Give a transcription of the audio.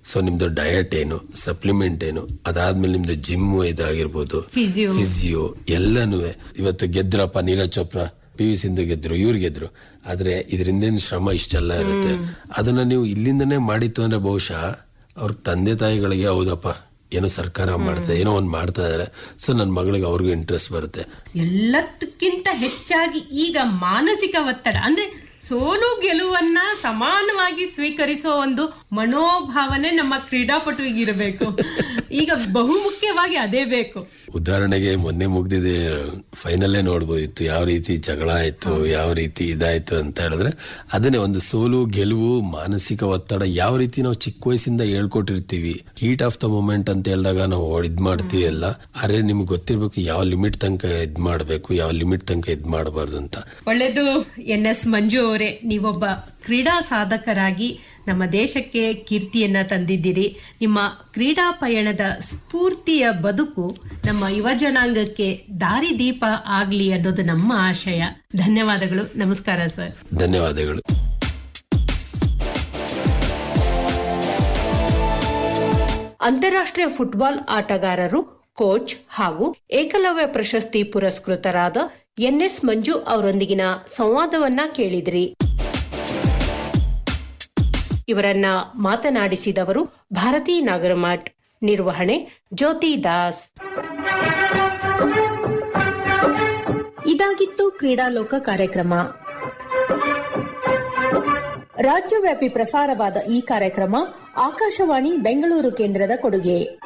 so ನಿಮ್ದು diet ಏನು supplement ಏನು ಅದಾದ್ಮೇಲೆ ನಿಮ್ದು ಜಿಮ್ ಇದಾಗಿರ್ಬೋದು ಫಿಸಿಯೋ ಫಿಸಿಯೋ ಎಲ್ಲನೂ ಇವತ್ತು ಗೆದ್ರಪ್ಪ ನೀರಜ್ ಚೋಪ್ರಾ ಪಿ ವಿ ಸಿಂಧು ಗೆದ್ರು ಇವ್ರು ಗೆದ್ರು ಆದ್ರೆ ಇದರಿಂದ ಶ್ರಮ ಇಷ್ಟೆಲ್ಲ ಇರುತ್ತೆ ಅದನ್ನ ನೀವು ಇಲ್ಲಿಂದನೇ ಮಾಡಿತ್ತು ಅಂದ್ರೆ ಬಹುಶಃ ಅವ್ರ ತಂದೆ ತಾಯಿಗಳಿಗೆ ಹೌದಪ್ಪ ಏನೋ ಸರ್ಕಾರ ಮಾಡ್ತದೆ ಏನೋ ಒಂದ್ ಮಾಡ್ತಾ ಇದಾರೆ ಸೊ ನನ್ನ ಮಗಳಿಗೆ ಅವ್ರಿಗೂ ಇಂಟ್ರೆಸ್ಟ್ ಬರುತ್ತೆ ಎಲ್ಲದಕ್ಕಿಂತ ಹೆಚ್ಚಾಗಿ ಈಗ ಮಾನಸಿಕ ಒತ್ತಡ ಅಂದ್ರೆ ಸೋಲು ಗೆಲುವನ್ನ ಸಮಾನವಾಗಿ ಸ್ವೀಕರಿಸೋ ಒಂದು ಮನೋಭಾವನೆ ನಮ್ಮ ಕ್ರೀಡಾಪಟುವಿಗೆ ಇರಬೇಕು ಈಗ ಬಹುಮುಖ್ಯವಾಗಿ ಅದೇ ಬೇಕು ಉದಾಹರಣೆಗೆ ಮೊನ್ನೆ ಮುಗ್ದಿದೆ ಫೈನಲ್ಲೇ ನೋಡ್ಬೋದಿತ್ತು ಯಾವ ರೀತಿ ಜಗಳ ಆಯ್ತು ಯಾವ ರೀತಿ ಇದಾಯ್ತು ಅಂತ ಹೇಳಿದ್ರೆ ಅದನ್ನೇ ಒಂದು ಸೋಲು ಗೆಲುವು ಮಾನಸಿಕ ಒತ್ತಡ ಯಾವ ರೀತಿ ನಾವು ಚಿಕ್ಕ ವಯಸ್ಸಿಂದ ಹೇಳ್ಕೊಟ್ಟಿರ್ತೀವಿ ಹೀಟ್ ಆಫ್ ದ ಮೂಮೆಂಟ್ ಅಂತ ಹೇಳಿದಾಗ ನಾವು ಇದ್ ಮಾಡ್ತೀವಿ ಎಲ್ಲ ಅರೆ ನಿಮ್ಗೆ ಗೊತ್ತಿರ್ಬೇಕು ಯಾವ ಲಿಮಿಟ್ ತನಕ ಇದ್ ಮಾಡ್ಬೇಕು ಯಾವ ಲಿಮಿಟ್ ತನಕ ಇದ್ ಮಾಡಬಾರ್ದು ಅಂತ ಒಳ್ಳೆಯದು ಎನ್ ಎಸ್ ಮಂಜು ಅವರೇ ನೀವೊಬ್ಬ ಕ್ರೀಡಾ ಸಾಧಕರಾಗಿ ನಮ್ಮ ದೇಶಕ್ಕೆ ಕೀರ್ತಿಯನ್ನ ತಂದಿದ್ದೀರಿ ನಿಮ್ಮ ಕ್ರೀಡಾ ಪಯಣದ ಸ್ಫೂರ್ತಿಯ ಬದುಕು ನಮ್ಮ ಯುವ ಜನಾಂಗಕ್ಕೆ ದಾರಿದೀಪ ಆಗ್ಲಿ ಅನ್ನೋದು ನಮ್ಮ ಆಶಯ ಧನ್ಯವಾದಗಳು ನಮಸ್ಕಾರ ಸರ್ ಧನ್ಯವಾದಗಳು ಅಂತಾರಾಷ್ಟ್ರೀಯ ಫುಟ್ಬಾಲ್ ಆಟಗಾರರು ಕೋಚ್ ಹಾಗೂ ಏಕಲವ್ಯ ಪ್ರಶಸ್ತಿ ಪುರಸ್ಕೃತರಾದ ಎನ್ಎಸ್ ಮಂಜು ಅವರೊಂದಿಗಿನ ಸಂವಾದವನ್ನ ಕೇಳಿದ್ರಿ ಇವರನ್ನ ಮಾತನಾಡಿಸಿದವರು ಭಾರತಿ ನಾಗರಮಠ್ ನಿರ್ವಹಣೆ ಜ್ಯೋತಿ ದಾಸ್ ಇದಾಗಿತ್ತು ಕ್ರೀಡಾಲೋಕ ಕಾರ್ಯಕ್ರಮ ರಾಜ್ಯವ್ಯಾಪಿ ಪ್ರಸಾರವಾದ ಈ ಕಾರ್ಯಕ್ರಮ ಆಕಾಶವಾಣಿ ಬೆಂಗಳೂರು ಕೇಂದ್ರದ ಕೊಡುಗೆ